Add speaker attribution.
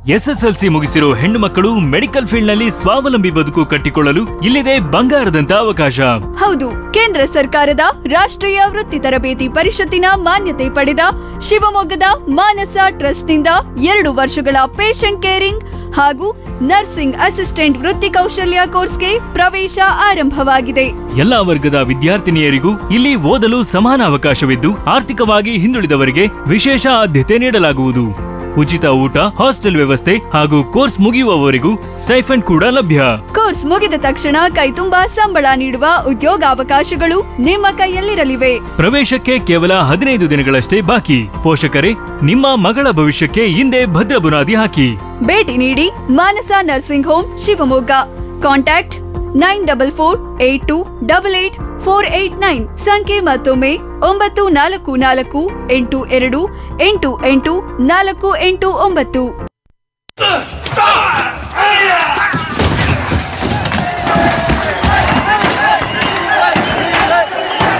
Speaker 1: SSLC ಮುಗಿಸಿರೋ ಹೆಣ್ಣು ಮಕ್ಕಳು medical field ನಲ್ಲಿ ಸ್ವಾವಲಂಬಿ ಬದುಕು ಕಟ್ಟಿಕೊಳ್ಳಲು ಇಲ್ಲಿದೆ ಬಂಗಾರದಂತ ಅವಕಾಶ
Speaker 2: ಹೌದು ಕೇಂದ್ರ ಸರ್ಕಾರದ ರಾಷ್ಟ್ರೀಯ ವೃತ್ತಿ ತರಬೇತಿ ಪರಿಷತ್ತಿನ ಮಾನ್ಯತೆ ಪಡೆದ ಶಿವಮೊಗ್ಗದ ಮಾನಸ ಟ್ರಸ್ಟ್ನಿಂದ ಎರಡು ವರ್ಷಗಳ ಪೇಷಂಟ್ ಕೇರಿಂಗ್ ಹಾಗೂ ನರ್ಸಿಂಗ್ ಅಸಿಸ್ಟೆಂಟ್ ವೃತ್ತಿ ಕೌಶಲ್ಯ ಕೋರ್ಸ್ಗೆ ಪ್ರವೇಶ ಆರಂಭವಾಗಿದೆ
Speaker 1: ಎಲ್ಲಾ ವರ್ಗದ ವಿದ್ಯಾರ್ಥಿನಿಯರಿಗೂ ಇಲ್ಲಿ ಓದಲು ಸಮಾನ ಅವಕಾಶವಿದ್ದು ಆರ್ಥಿಕವಾಗಿ ಹಿಂದುಳಿದವರಿಗೆ ವಿಶೇಷ ಆದ್ಯತೆ ನೀಡಲಾಗುವುದು ಉಚಿತ ಊಟ ಹಾಸ್ಟೆಲ್ ವ್ಯವಸ್ಥೆ ಹಾಗೂ ಕೋರ್ಸ್ ಮುಗಿಯುವವರೆಗೂ ಸ್ಟೈಫಂಡ್ ಕೂಡ ಲಭ್ಯ
Speaker 2: ಕೋರ್ಸ್ ಮುಗಿದ ತಕ್ಷಣ ಕೈತುಂಬಾ ಸಂಬಳ ನೀಡುವ ಉದ್ಯೋಗಾವಕಾಶಗಳು ನಿಮ್ಮ ಕೈಯಲ್ಲಿರಲಿವೆ
Speaker 1: ಪ್ರವೇಶಕ್ಕೆ ಕೇವಲ ಹದಿನೈದು ದಿನಗಳಷ್ಟೇ ಬಾಕಿ ಪೋಷಕರೇ ನಿಮ್ಮ ಮಗಳ ಭವಿಷ್ಯಕ್ಕೆ ಹಿಂದೆ ಭದ್ರ ಬುನಾದಿ ಹಾಕಿ
Speaker 2: ಭೇಟಿ ನೀಡಿ Manasa nursing home Shivamogga contact nine double four eight two double eight four eight nine ಸಂಖ್ಯೆ ಮತ್ತೊಮ್ಮೆ ಒಂಬತ್ತು ನಾಲ್ಕು ನಾಲ್ಕು ಎಂಟು ಎರಡು ಎಂಟು ಎಂಟು ನಾಲ್ಕು ಎಂಟು ಒಂಬತ್ತು